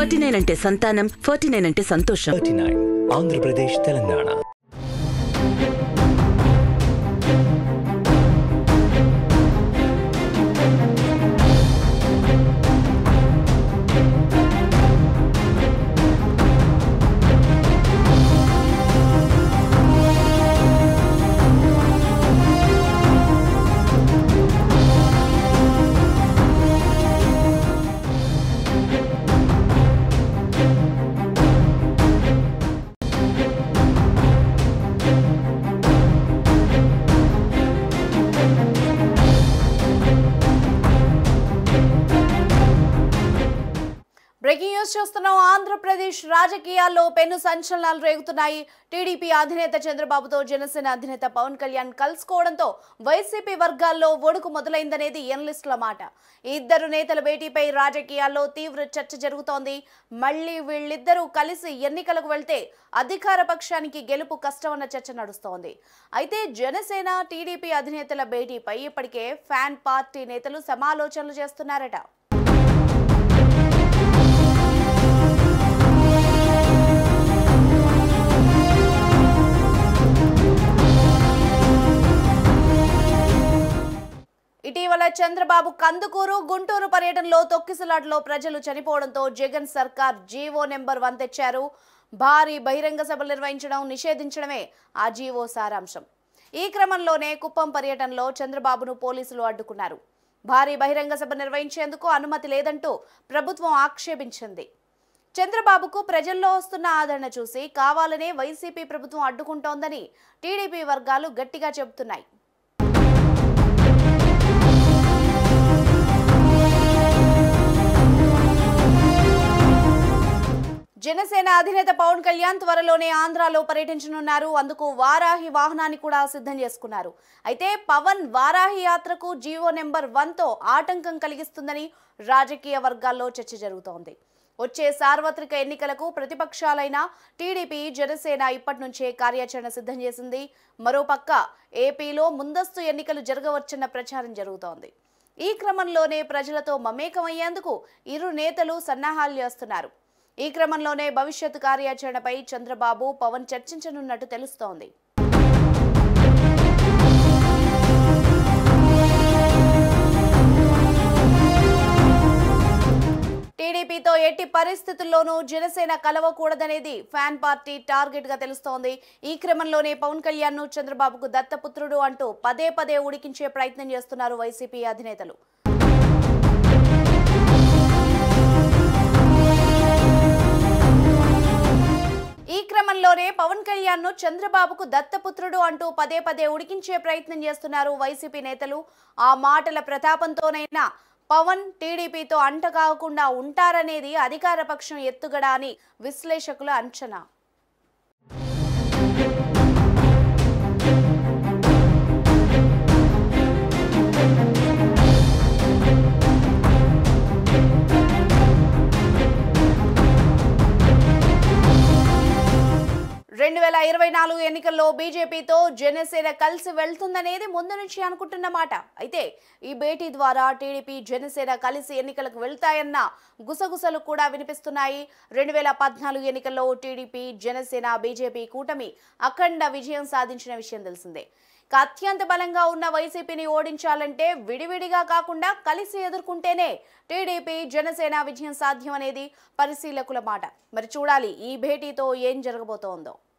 forty nine అంటే సంతానం forty nine అంటే సంతోషం thirty nine Andhra Pradesh Telangana breaking news చూస్తున్నాం ఆంధ్రప్రదేశ్ రాజకీయాల్లో పెను సంచలనాలు రేగుతున్నాయి టీడీపీ అధినేత చంద్రబాబుతో జనసేన అధినేత పవన్ కళ్యాణ్ కలుసుకోవడంతో వైసీపీ వర్గాల్లో ఒడుకు మొదలైందనేది ఎనలిస్టుల మాట ఈ ఇద్దరు నేతల భేటీపై రాజకీయాల్లో తీవ్ర చర్చ జరుగుతోంది మళ్ళీ వీళ్ళిద్దరూ కలిసి ఎన్నికలకు వెళ్తే అధికార పక్షానికి గెలుపు కష్టమన్న చర్చ నడుస్తోంది అయితే జనసేన టీడీపీ అధినేతల భేటీపై ఇప్పటికే ఫ్యాన్ పార్టీ నేతలు సమాలోచనలు చేస్తున్నారట ఇటీవల చంద్రబాబు కందుకూరు గుంటూరు పర్యటనలో తొక్కిసలాటలో ప్రజలు చనిపోవడంతో జగన్ సర్కార్ జీవో నెంబర్ వన్ తెచ్చారు భారీ బహిరంగ సభలు నిర్వహించడం నిషేధించడమే ఆ జీవో సారాంశం ఈ క్రమంలోనే కుప్పం పర్యటనలో చంద్రబాబును పోలీసులు అడ్డుకున్నారు భారీ బహిరంగ సభ నిర్వహించేందుకు అనుమతి లేదంటూ ప్రభుత్వం ఆక్షేపించింది చంద్రబాబుకు ప్రజల్లో వస్తున్న ఆదరణ చూసి కావాలనే వైసీపీ ప్రభుత్వం అడ్డుకుంటోందని టీడీపీ వర్గాలు గట్టిగా చెబుతున్నాయి జనసేన అధినేత పవన్ కళ్యాణ్ త్వరలోనే ఆంధ్రాలో పర్యటించనున్నారు అందుకు వారాహి వాహనాన్ని కూడా సిద్ధం చేసుకున్నారు అయితే పవన్ వారాహి యాత్రకు జీవో నెంబర్ వన్ తో ఆటంకం కలిగిస్తుందని రాజకీయ వర్గాల్లో చర్చ జరుగుతోంది వచ్చే సార్వత్రిక ఎన్నికలకు ప్రతిపక్షాలైన టీడీపీ జనసేన ఇప్పటి నుంచే కార్యాచరణ సిద్ధం చేసింది మరోపక్క ఏపీలో ముందస్తు ఎన్నికలు జరగవచ్చన్న ప్రచారం జరుగుతోంది ఈ క్రమంలోనే ప్రజలతో మమేకమయ్యేందుకు ఇరు నేతలు సన్నాహాలు చేస్తున్నారు ఈ క్రమంలోనే భవిష్యత్ కార్యాచరణపై చంద్రబాబు పవన్ చర్చించనున్నట్టు తెలుస్తోంది టీడీపీతో ఎట్టి పరిస్థితుల్లోనూ జనసేన కలవకూడదనేది ఫ్యాన్ పార్టీ టార్గెట్ గా తెలుస్తోంది ఈ క్రమంలోనే పవన్ కళ్యాణ్ ను చంద్రబాబుకు దత్తపుత్రుడు అంటూ పదే పదే ఉడికించే ప్రయత్నం చేస్తున్నారు వైసీపీ అధినేతలు ఈ క్రమంలోనే పవన్ కళ్యాణ్ ను చంద్రబాబుకు దత్తపుత్రుడు అంటూ పదే పదే ఉడికించే ప్రయత్నం చేస్తున్నారు వైసీపీ నేతలు ఆ మాటల ప్రతాపంతోనైనా పవన్ టీడీపీతో అంటకాకుండా ఉంటారనేది అధికార పక్షం ఎత్తుగడ అని విశ్లేషకుల అంచనా రెండు వేల ఇరవై నాలుగు ఎన్నికల్లో బీజేపీతో జనసేన కలిసి వెళ్తుందనేది ముందు నుంచి అనుకుంటున్న మాట అయితే ఈ భేటీ ద్వారా టీడీపీ జనసేన కలిసి ఎన్నికలకు వెళ్తాయన్న గుసగుసలు కూడా వినిపిస్తున్నాయి రెండు వేల పద్నాలుగు ఎన్నికల్లో టీడీపీ జనసేన బీజేపీ కూటమి అఖండ విజయం సాధించిన విషయం తెలిసిందే ఇక అత్యంత బలంగా ఉన్న వైసీపీని ఓడించాలంటే విడివిడిగా కాకుండా కలిసి ఎదుర్కొంటేనే టీడీపీ జనసేన విజయం సాధ్యం అనేది పరిశీలకుల మాట మరి చూడాలి ఈ భేటీతో ఏం జరగబోతోందో